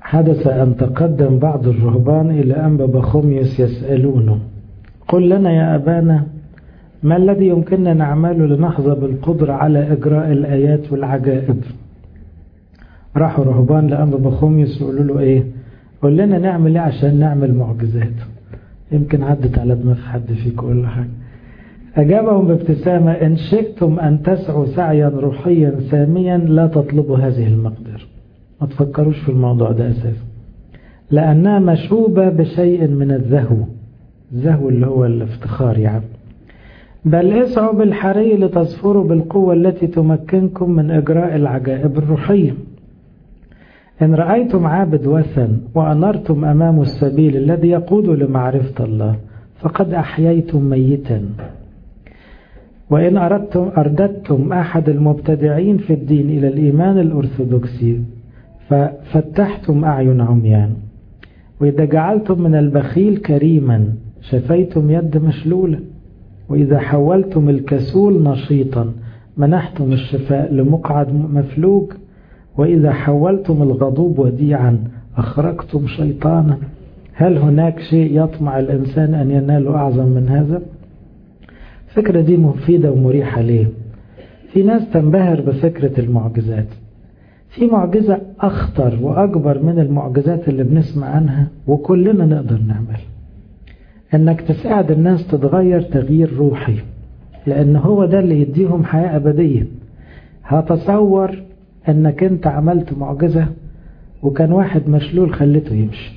حدث أن تقدم بعض الرهبان إلى أنبا بخوميوس يسألونه قل لنا يا أبانا ما الذي يمكننا نعمله لنحظى بالقدرة على إجراء الآيات والعجائب راحوا رهبان لأنبا بخوميوس يقولوا له إيه قل لنا نعمل إيه عشان نعمل معجزات يمكن عدت على دماغ حد فيكم ولا حاجة أجابهم بابتسامة إن شئتم أن تسعوا سعيا روحيا ساميا لا تطلبوا هذه المقدرة ما تفكروش في الموضوع ده أساسا لأنها مشوبة بشيء من الزهو الزهو اللي هو الافتخار يعني بل اسعوا بالحري لتصفروا بالقوة التي تمكنكم من إجراء العجائب الروحية إن رأيتم عابد وثن وأنرتم أمامه السبيل الذي يقود لمعرفة الله فقد أحييتم ميتا وإن أردتم أرددتم أحد المبتدعين في الدين إلى الإيمان الأرثوذكسي ففتحتم أعين عميان وإذا جعلتم من البخيل كريما شفيتم يد مشلولة وإذا حولتم الكسول نشيطا منحتم الشفاء لمقعد مفلوج وإذا حولتم الغضوب وديعا أخرجتم شيطانا هل هناك شيء يطمع الإنسان أن ينال أعظم من هذا؟ الفكرة دي مفيدة ومريحة ليه؟ في ناس تنبهر بفكرة المعجزات في معجزة أخطر وأكبر من المعجزات اللي بنسمع عنها وكلنا نقدر نعمل انك تساعد الناس تتغير تغيير روحي لان هو ده اللي يديهم حياة ابدية هتصور انك انت عملت معجزة وكان واحد مشلول خليته يمشي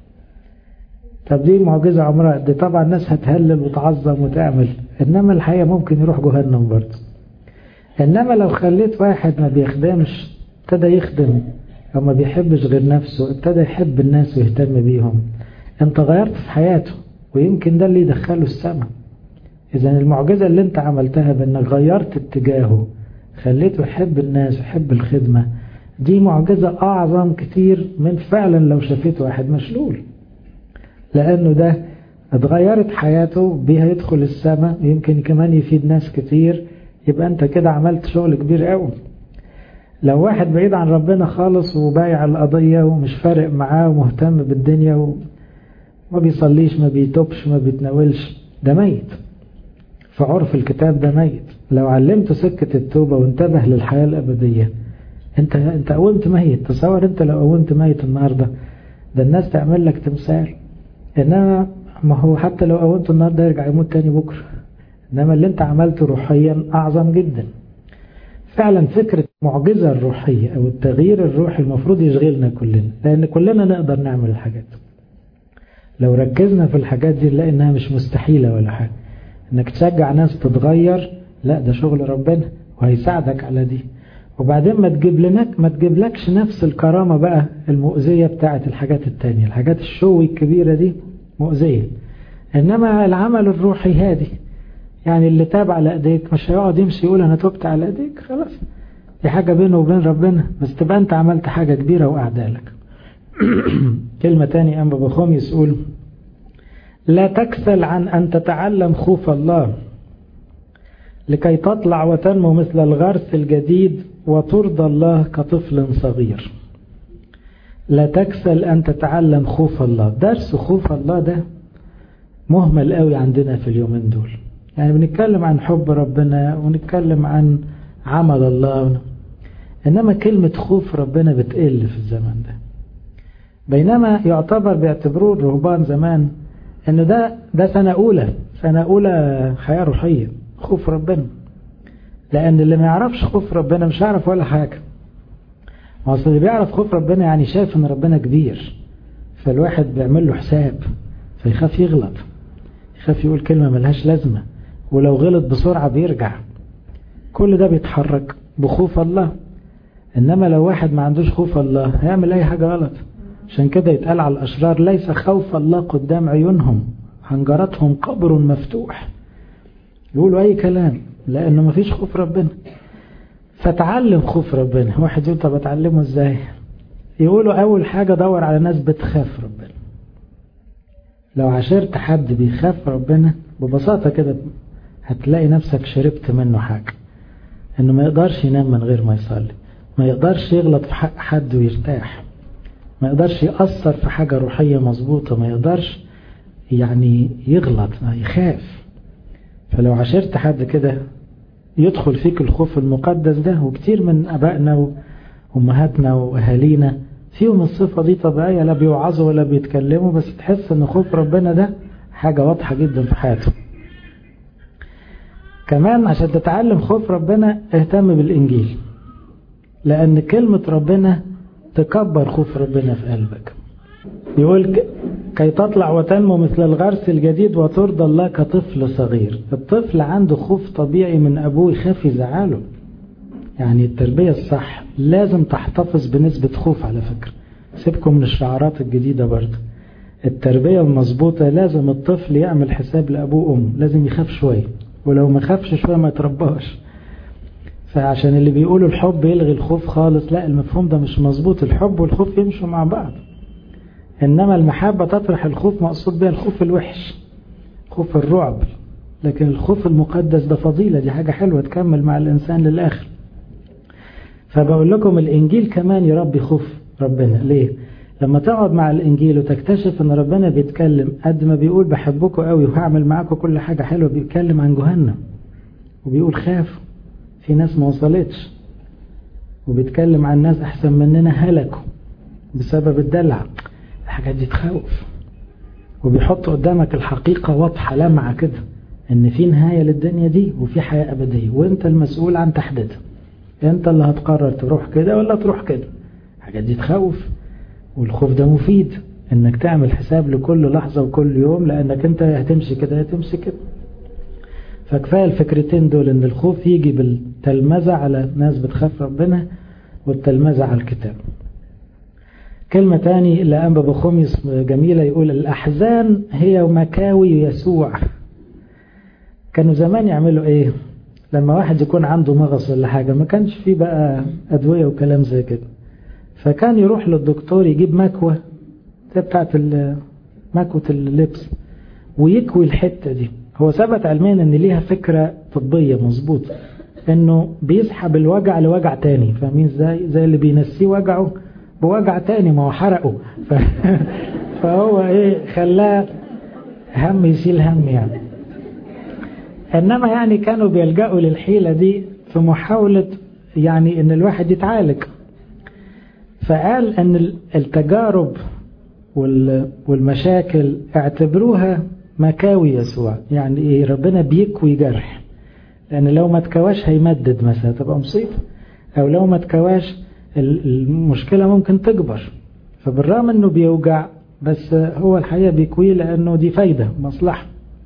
طب دي معجزة عمرها دي طبعا الناس هتهلل وتعظم وتعمل انما الحقيقة ممكن يروح جهنم برضه انما لو خليت واحد ما بيخدمش ابتدى يخدم او ما بيحبش غير نفسه ابتدى يحب الناس ويهتم بيهم انت غيرت في حياته ويمكن ده اللي يدخله السماء إذا المعجزة اللي أنت عملتها بأنك غيرت اتجاهه خليته يحب الناس ويحب الخدمة دي معجزة أعظم كتير من فعلا لو شفيت واحد مشلول لأنه ده اتغيرت حياته بيها يدخل السماء ويمكن كمان يفيد ناس كتير يبقى أنت كده عملت شغل كبير قوي لو واحد بعيد عن ربنا خالص وبايع القضية ومش فارق معاه ومهتم بالدنيا و... ما بيصليش ما بيتوبش ما بيتناولش ده ميت في عرف الكتاب ده ميت لو علمته سكة التوبة وانتبه للحياة الأبدية انت انت قومت ميت تصور انت لو قومت ميت النهاردة ده الناس تعمل لك تمثال انما ما هو حتى لو قومته النهاردة يرجع يموت تاني بكرة انما اللي انت عملته روحيا اعظم جدا فعلا فكرة المعجزة الروحية او التغيير الروحي المفروض يشغلنا كلنا لان كلنا نقدر نعمل الحاجات لو ركزنا في الحاجات دي نلاقي انها مش مستحيلة ولا حاجة انك تشجع ناس تتغير لا ده شغل ربنا وهيساعدك على دي وبعدين ما تجيب لنك ما تجيبلكش نفس الكرامة بقى المؤذية بتاعت الحاجات التانية الحاجات الشوي الكبيرة دي مؤذية انما العمل الروحي هادي يعني اللي تاب على ايديك مش هيقعد يمشي يقول انا تبت على ايديك خلاص دي حاجة بينه وبين ربنا بس تبقى انت عملت حاجة كبيرة وأعدالك كلمة تاني أنبا بخوميس يقول لا تكسل عن أن تتعلم خوف الله لكي تطلع وتنمو مثل الغرس الجديد وترضى الله كطفل صغير لا تكسل أن تتعلم خوف الله درس خوف الله ده مهمل قوي عندنا في اليومين دول يعني بنتكلم عن حب ربنا ونتكلم عن عمل الله إنما كلمة خوف ربنا بتقل في الزمن ده بينما يعتبر بيعتبروه الرهبان زمان ان ده ده سنة اولى سنة اولى حياة روحية خوف ربنا لان اللي ما يعرفش خوف ربنا مش هيعرف ولا حاجة ما اصل اللي بيعرف خوف ربنا يعني شايف ان ربنا كبير فالواحد بيعمل له حساب فيخاف يغلط يخاف يقول كلمة ملهاش لازمة ولو غلط بسرعة بيرجع كل ده بيتحرك بخوف الله انما لو واحد ما عندوش خوف الله هيعمل اي حاجة غلط عشان كده يتقال على الأشرار ليس خوف الله قدام عيونهم حنجرتهم قبر مفتوح يقولوا أي كلام لأنه ما فيش خوف ربنا فتعلم خوف ربنا واحد يقول طب أتعلمه إزاي يقولوا أول حاجة دور على ناس بتخاف ربنا لو عاشرت حد بيخاف ربنا ببساطة كده هتلاقي نفسك شربت منه حاجة انه ما يقدرش ينام من غير ما يصلي ما يقدرش يغلط في حق حد ويرتاح ما يقدرش يأثر في حاجة روحية مظبوطة ما يقدرش يعني يغلط ما يخاف فلو عشرت حد كده يدخل فيك الخوف المقدس ده وكتير من أبائنا وأمهاتنا وأهالينا فيهم الصفة دي طبيعية لا بيوعظوا ولا بيتكلموا بس تحس ان خوف ربنا ده حاجة واضحة جدا في حياتهم كمان عشان تتعلم خوف ربنا اهتم بالإنجيل لأن كلمة ربنا تكبر خوف ربنا في قلبك يقول كي تطلع وتنمو مثل الغرس الجديد وترضى الله كطفل صغير الطفل عنده خوف طبيعي من أبوه يخاف يزعله يعني التربية الصح لازم تحتفظ بنسبة خوف على فكرة سيبكم من الشعارات الجديدة برضه التربية المظبوطة لازم الطفل يعمل حساب لأبوه وأمه لازم يخاف شوية ولو ما خافش شوية ما يترباش فعشان اللي بيقولوا الحب يلغي الخوف خالص لا المفهوم ده مش مظبوط الحب والخوف يمشوا مع بعض إنما المحبة تطرح الخوف مقصود بها الخوف الوحش خوف الرعب لكن الخوف المقدس ده فضيلة دي حاجة حلوة تكمل مع الإنسان للآخر فبقول لكم الإنجيل كمان يربي خوف ربنا ليه لما تقعد مع الإنجيل وتكتشف أن ربنا بيتكلم قد ما بيقول بحبكم قوي وهعمل معاكم كل حاجة حلوة بيتكلم عن جهنم وبيقول خافوا في ناس ما وصلتش وبيتكلم عن ناس أحسن مننا هلكوا بسبب الدلع الحاجات دي تخوف وبيحط قدامك الحقيقة واضحة لمعة كده ان في نهاية للدنيا دي وفي حياة أبدية وانت المسؤول عن تحديدها انت اللي هتقرر تروح كده ولا تروح كده الحاجات دي تخوف والخوف ده مفيد انك تعمل حساب لكل لحظة وكل يوم لانك انت هتمشي كده هتمشي كده فكفاية الفكرتين دول ان الخوف يجي بالتلمذة على ناس بتخاف ربنا والتلمذة على الكتاب كلمة تاني لأنبا بخوميس جميلة يقول الأحزان هي مكاوي يسوع كانوا زمان يعملوا ايه لما واحد يكون عنده مغص ولا حاجة ما كانش فيه بقى أدوية وكلام زي كده فكان يروح للدكتور يجيب مكوة زي بتاعت مكوة اللبس ويكوي الحتة دي هو ثبت علميا ان ليها فكرة طبية مظبوطة انه بيسحب الوجع لوجع تاني فاهمين ازاي زي اللي بينسيه وجعه بوجع تاني ما هو حرقه ف... فهو ايه خلاه هم يشيل هم يعني انما يعني كانوا بيلجأوا للحيلة دي في محاولة يعني ان الواحد يتعالج فقال ان التجارب والمشاكل اعتبروها مكاوي يسوع يعني ايه ربنا بيكوي جرح لان لو ما تكواش هيمدد مثلا تبقى مصيبة او لو ما تكواش المشكلة ممكن تكبر فبالرغم انه بيوجع بس هو الحقيقة بيكويه لانه دي فايدة مصلحة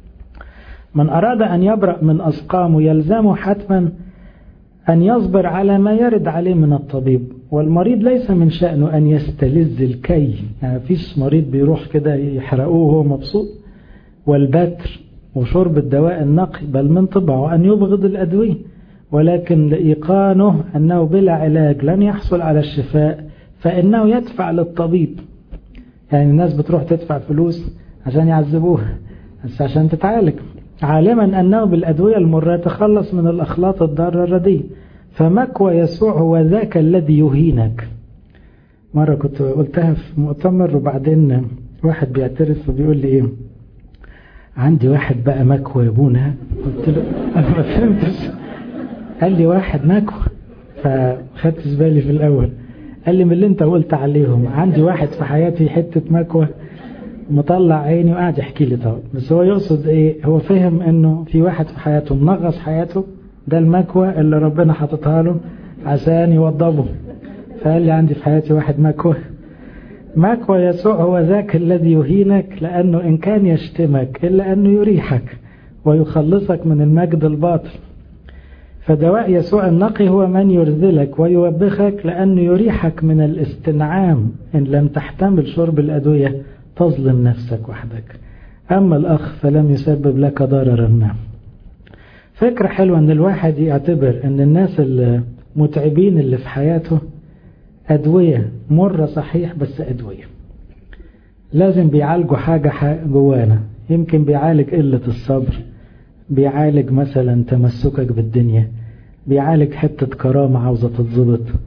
من أراد أن يبرأ من أسقامه يلزمه حتما أن يصبر على ما يرد عليه من الطبيب والمريض ليس من شأنه أن يستلذ الكي يعني فيش مريض بيروح كده يحرقوه وهو مبسوط والبتر وشرب الدواء النقي بل من طبعه أن يبغض الأدوية ولكن لإيقانه أنه بلا علاج لن يحصل على الشفاء فإنه يدفع للطبيب يعني الناس بتروح تدفع فلوس عشان يعذبوها بس عشان تتعالج عالما أنه بالأدوية المرة يتخلص من الأخلاط الضارة الرديئة فمكوى يسوع هو ذاك الذي يهينك مرة كنت قلتها في مؤتمر وبعدين واحد بيعترف وبيقول لي ايه عندي واحد بقى مكوى يا ابونا قلت له انا ما فهمتش قال لي واحد مكوى فخدتش بالي في الاول قال لي من اللي انت قلت عليهم عندي واحد في حياتي حتة مكوى مطلع عيني وقاعد يحكي لي طبعا بس هو يقصد ايه هو فهم انه في واحد في حياته منغص حياته ده المكوى اللي ربنا حاططها له عشان يوضبه فقال لي عندي في حياتي واحد مكوى مكوى يسوع هو ذاك الذي يهينك لأنه إن كان يشتمك إلا أنه يريحك ويخلصك من المجد الباطل فدواء يسوع النقي هو من يرذلك ويوبخك لأنه يريحك من الاستنعام إن لم تحتمل شرب الأدوية تظلم نفسك وحدك أما الأخ فلم يسبب لك ضررا ما فكرة حلوة أن الواحد يعتبر أن الناس المتعبين اللي في حياته أدوية مرة صحيح بس أدوية لازم بيعالجوا حاجة جوانا يمكن بيعالج قلة الصبر بيعالج مثلا تمسكك بالدنيا بيعالج حتة كرامة عاوزة تتظبط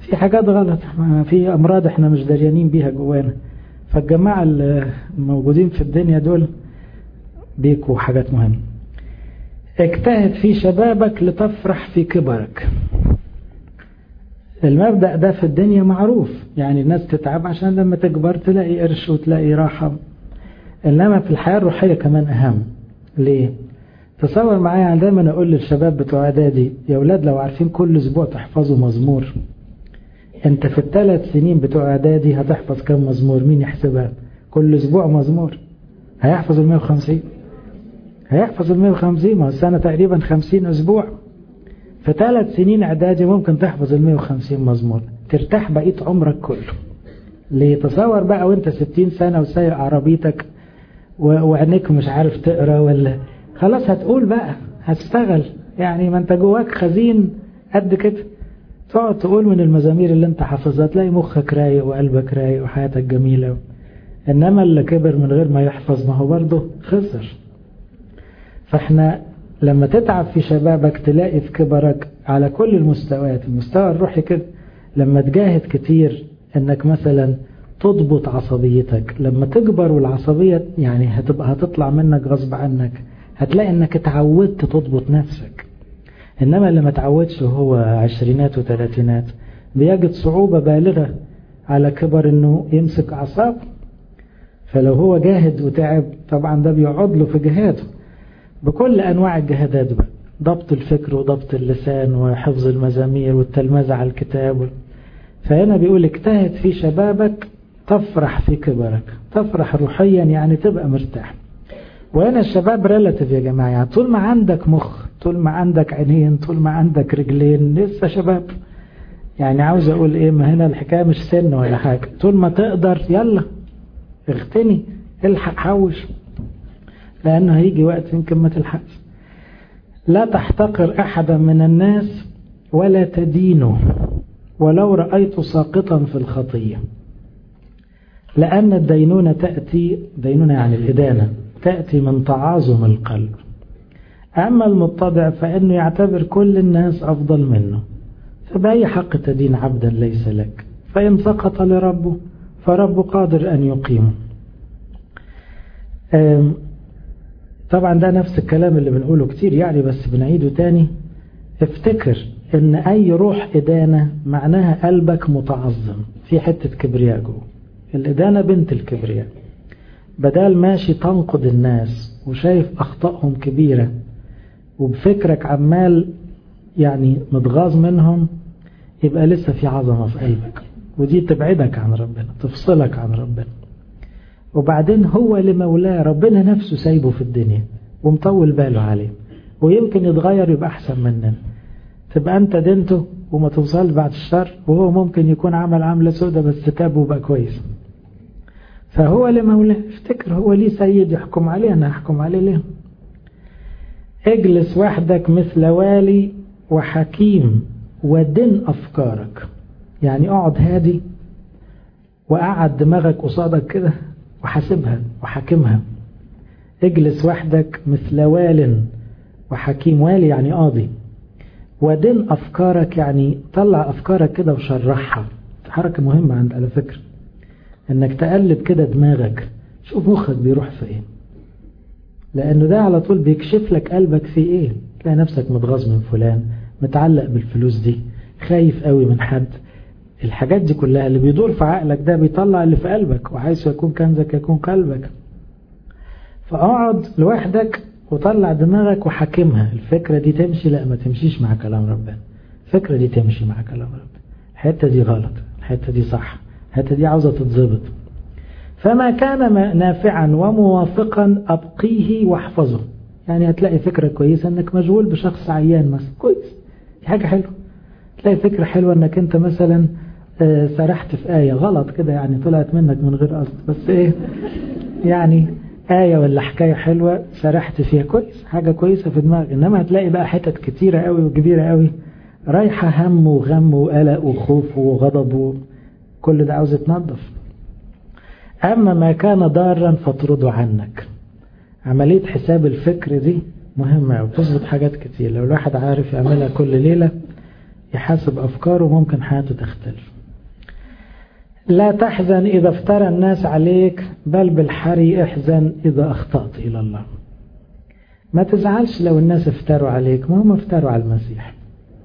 في حاجات غلط في أمراض احنا مش دريانين بيها جوانا فالجماعة الموجودين في الدنيا دول بيكوا حاجات مهمة اجتهد في شبابك لتفرح في كبرك المبدأ ده في الدنيا معروف يعني الناس تتعب عشان لما تكبر تلاقي قرش وتلاقي راحة إنما في الحياة الروحية كمان أهم ليه؟ تصور معايا يعني دايما أقول للشباب بتوع إعدادي يا أولاد لو عارفين كل أسبوع تحفظوا مزمور أنت في الثلاث سنين بتوع إعدادي هتحفظ كم مزمور مين يحسبها؟ كل أسبوع مزمور هيحفظ ال 150 هيحفظ ال 150 ما هو السنة تقريبا 50 أسبوع في ثلاث سنين إعدادي ممكن تحفظ ال 150 مزمور ترتاح بقية عمرك كله ليه تصور بقى وانت 60 سنة وسايق عربيتك وعينيك مش عارف تقرا ولا خلاص هتقول بقى هتشتغل يعني ما انت جواك خزين قد كده تقعد تقول من المزامير اللي انت حافظها تلاقي مخك رايق وقلبك رايق وحياتك جميلة انما اللي كبر من غير ما يحفظ ما هو برضه خسر فاحنا لما تتعب في شبابك تلاقي في كبرك على كل المستويات المستوى الروحي كده لما تجاهد كتير انك مثلا تضبط عصبيتك لما تكبر والعصبية يعني هتبقى هتطلع منك غصب عنك هتلاقي انك اتعودت تضبط نفسك انما اللي ما تعودش وهو عشرينات وثلاثينات بيجد صعوبة بالغة على كبر انه يمسك اعصابه فلو هو جاهد وتعب طبعا ده بيقعد له في جهاده بكل انواع الجهادات بقى ضبط الفكر وضبط اللسان وحفظ المزامير والتلمذة على الكتاب فهنا بيقول اجتهد في شبابك تفرح في كبرك تفرح روحيا يعني تبقى مرتاح وهنا الشباب ريلاتيف يا جماعة يعني طول ما عندك مخ طول ما عندك عينين طول ما عندك رجلين لسه شباب يعني عاوز اقول ايه ما هنا الحكاية مش سن ولا حاجة طول ما تقدر يلا اغتني الحق حوش لانه هيجي وقت يمكن ما تلحقش لا تحتقر احدا من الناس ولا تدينه ولو رأيت ساقطا في الخطية لأن الدينونة تأتي دينونة يعني الإدانة تأتي من تعاظم القلب أما المتضع فإنه يعتبر كل الناس أفضل منه فبأي حق تدين عبدا ليس لك فإن سقط لربه فرب قادر أن يقيمه طبعا ده نفس الكلام اللي بنقوله كتير يعني بس بنعيده تاني افتكر ان اي روح ادانة معناها قلبك متعظم في حتة كبرياء جوه الادانة بنت الكبرياء بدال ماشي تنقد الناس وشايف اخطائهم كبيرة وبفكرك عمال يعني متغاظ منهم يبقى لسه في عظمة في قلبك ودي تبعدك عن ربنا تفصلك عن ربنا وبعدين هو لمولاه ربنا نفسه سايبه في الدنيا ومطول باله عليه ويمكن يتغير يبقى احسن مننا تبقى انت دينته وما توصل بعد الشر وهو ممكن يكون عمل عملة سودة بس تاب وبقى كويس فهو لمولاه افتكر هو ليه سيد يحكم عليه انا هحكم عليه ليه اجلس وحدك مثل والي وحكيم ودن افكارك يعني اقعد هادي وقعد دماغك قصادك كده وحاسبها وحاكمها اجلس وحدك مثل وال وحكيم والي يعني قاضي ودن أفكارك يعني طلع أفكارك كده وشرحها حركة مهمة عند على فكرة انك تقلب كده دماغك شوف مخك بيروح في ايه لانه ده على طول بيكشف لك قلبك في ايه تلاقي نفسك متغاظ من فلان متعلق بالفلوس دي خايف قوي من حد الحاجات دي كلها اللي بيدور في عقلك ده بيطلع اللي في قلبك وحيث يكون كنزك يكون قلبك فاقعد لوحدك وطلع دماغك وحاكمها الفكرة دي تمشي لا ما تمشيش مع كلام ربنا الفكرة دي تمشي مع كلام ربنا الحتة دي غلط الحتة دي صح الحتة دي عاوزة تتظبط فما كان نافعا وموافقا أبقيه واحفظه يعني هتلاقي فكرة كويسة انك مشغول بشخص عيان مثلا كويس دي حاجة حلوة تلاقي فكرة حلوة انك انت مثلا سرحت في آية غلط كده يعني طلعت منك من غير قصد بس ايه يعني آية ولا حكاية حلوة سرحت فيها كويس حاجة كويسة في دماغك إنما هتلاقي بقى حتت كتيرة قوي وكبيرة قوي رايحة هم وغم وقلق وخوف وغضب كل ده عاوز يتنظف أما ما كان ضارا فاطرده عنك عملية حساب الفكر دي مهمة وتظبط حاجات كتير لو الواحد عارف يعملها كل ليلة يحاسب أفكاره ممكن حياته تختلف لا تحزن إذا افترى الناس عليك بل بالحري احزن إذا أخطأت إلى الله ما تزعلش لو الناس افتروا عليك ما هم افتروا على المسيح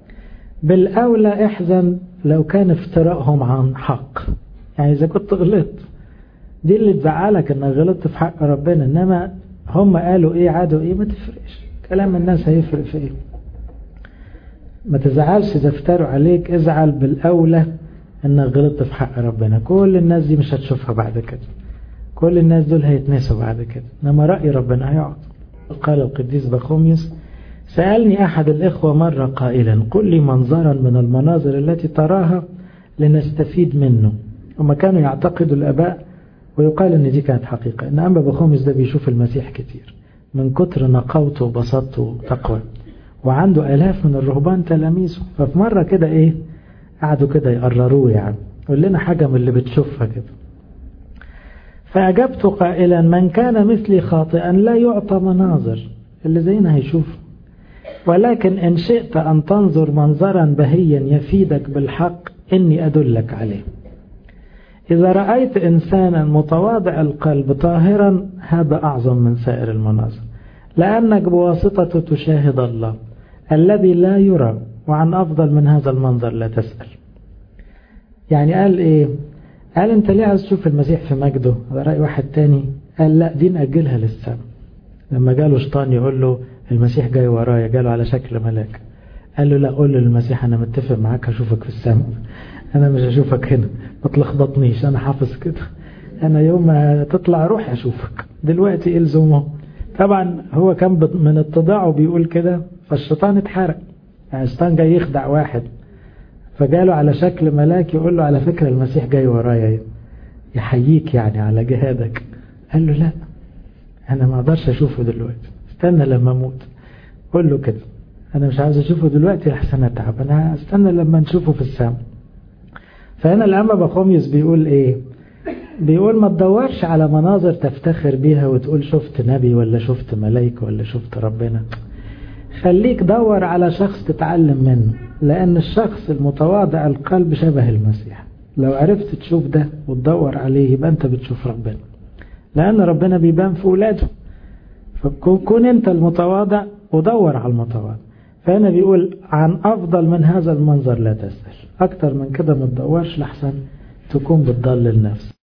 بالأولى احزن لو كان افتراءهم عن حق يعني إذا كنت غلطت دي اللي تزعلك انك غلطت في حق ربنا انما هم قالوا ايه عادوا ايه ما تفرقش كلام الناس هيفرق في ايه ما تزعلش اذا افتروا عليك ازعل بالاولى انك غلطت في حق ربنا كل الناس دي مش هتشوفها بعد كده كل الناس دول هيتنسوا بعد كده انما رأي ربنا هيقعد قال القديس بخوميوس سألني أحد الإخوة مرة قائلا قل لي منظرا من المناظر التي تراها لنستفيد منه هم كانوا يعتقدوا الآباء ويقال ان دي كانت حقيقة ان أنبا بخومس ده بيشوف المسيح كتير من كتر نقاوته وبساطته وتقوى وعنده آلاف من الرهبان تلاميذه ففي مرة كده ايه قعدوا كده يقرروه يعني قول لنا حاجة من اللي بتشوفها كده فأجبت قائلا من كان مثلي خاطئا لا يعطى مناظر اللي زينا هيشوف ولكن إن شئت أن تنظر منظرا بهيا يفيدك بالحق إني أدلك عليه إذا رأيت إنسانا متواضع القلب طاهرا هذا أعظم من سائر المناظر لأنك بواسطته تشاهد الله الذي لا يرى وعن أفضل من هذا المنظر لا تسأل يعني قال إيه قال أنت ليه عايز تشوف المسيح في مجده رأي واحد تاني قال لا دي نأجلها للسماء لما جاله شيطان يقول له المسيح جاي ورايا جاله على شكل ملاك قال له لا قول للمسيح أنا متفق معاك هشوفك في السماء أنا مش هشوفك هنا ما تلخبطنيش أنا حافظ كده أنا يوم ما تطلع روح أشوفك دلوقتي إلزمه طبعا هو كان من اتضاعه بيقول كده فالشيطان اتحرق يعني الشيطان جاي يخدع واحد فجاله على شكل ملاك يقول له على فكرة المسيح جاي ورايا يحييك يعني على جهادك قال له لا أنا ما أقدرش أشوفه دلوقتي استنى لما أموت قول له كده أنا مش عاوز أشوفه دلوقتي لحسن أتعب أنا استنى لما نشوفه في السماء فهنا الأنبا بخوميوس بيقول إيه بيقول ما تدورش على مناظر تفتخر بيها وتقول شفت نبي ولا شفت ملايكة ولا شفت ربنا خليك دور على شخص تتعلم منه لأن الشخص المتواضع القلب شبه المسيح لو عرفت تشوف ده وتدور عليه يبقى أنت بتشوف ربنا لأن ربنا بيبان في ولاده فكون أنت المتواضع ودور على المتواضع فهنا بيقول عن أفضل من هذا المنظر لا تسأل أكتر من كده ما تدورش لحسن تكون بتضل النفس